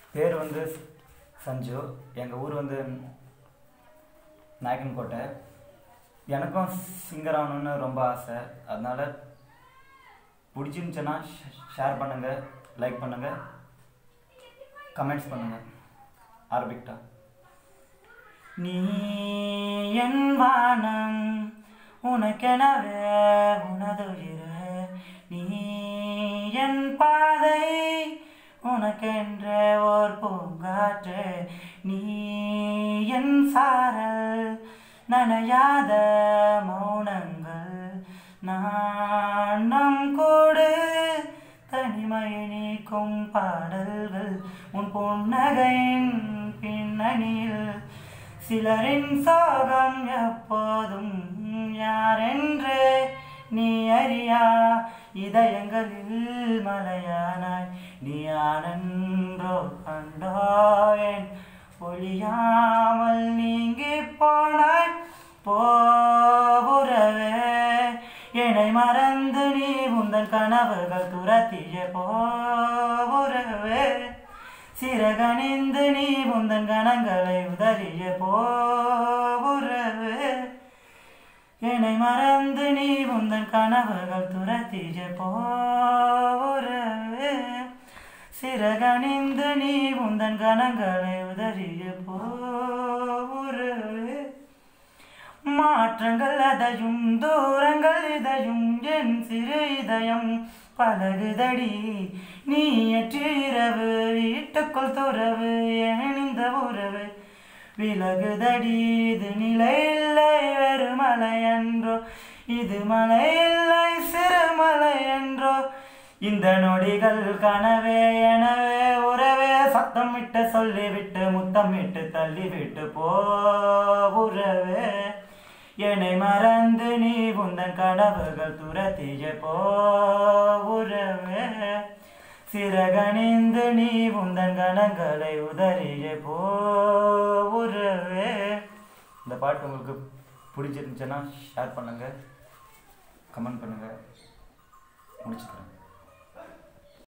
பேர் வந்து சஞ்சு எங்கள் ஊர் வந்து நாயக்கன்கோட்டை எனக்கும் சிங்கர் ஆகணும்னு ரொம்ப ஆசை அதனால் பிடிச்சிருந்துச்சுன்னா ஷேர் பண்ணுங்கள் லைக் பண்ணுங்கள் கமெண்ட்ஸ் பண்ணுங்கள் ஆரம்பிக்கிட்டா நீ என் வானம் உனக்கெனவே உனதுயிர நீ என் பாதை உனக்கென்ற ஓர் பூங்காற்று நீ என் சாரல் நனையாத மௌனங்கள் நான் நம் கூடு தனிமையை நீக்கும் பாடல்கள் உன் புன்னகையின் பின்னணியில் சிலரின் சோகம் எப்போதும் யாரென்று நீ அறியா இதயங்களில் மலையானாய் நீ ஆனன்றோ கண்டோயன் ஒழியாமல் நீங்கி போனாய் போவுறவே என்னை மறந்து நீ உந்தன் கனவுகள் துரத்திய போவுறவே சிறகணிந்து நீ உந்தன் கணங்களை உதறிய போவுறவே என்னை மறந்து நீ உந்தன் கனவுகள் துரத்திய போவுறவே சிறகணிந்து நீ உந்தன் கணங்களை உதறிய போவுறவே மாற்றங்கள் அதையும் தூரங்கள் இதையும் என் சிறு இதயம் பழகுதடி நீ அற்று இரவு வீட்டுக்குள் துறவு ஏன் இந்த உறவு விலகுதடி இது நிலை இல்லை வெறுமலை என்றோ இது மலை இல்லை சிறுமலை என்றோ இந்த நொடிகள் கனவே எனவே உறவே சத்தமிட்டு சொல்லிவிட்டு முத்தமிட்டு தள்ளிவிட்டு போவுறவே என்னை மறந்து நீ உந்தன் கனவுகள் துரத்திய போவுறவே சிறகணிந்து நீ உந்தன் கணங்களை உதறிய போவுறவே இந்த பாட்டு உங்களுக்கு பிடிச்சிருந்துச்சுன்னா ஷேர் பண்ணுங்கள் கமெண்ட் பண்ணுங்கள் முடிச்சுக்கிறேன்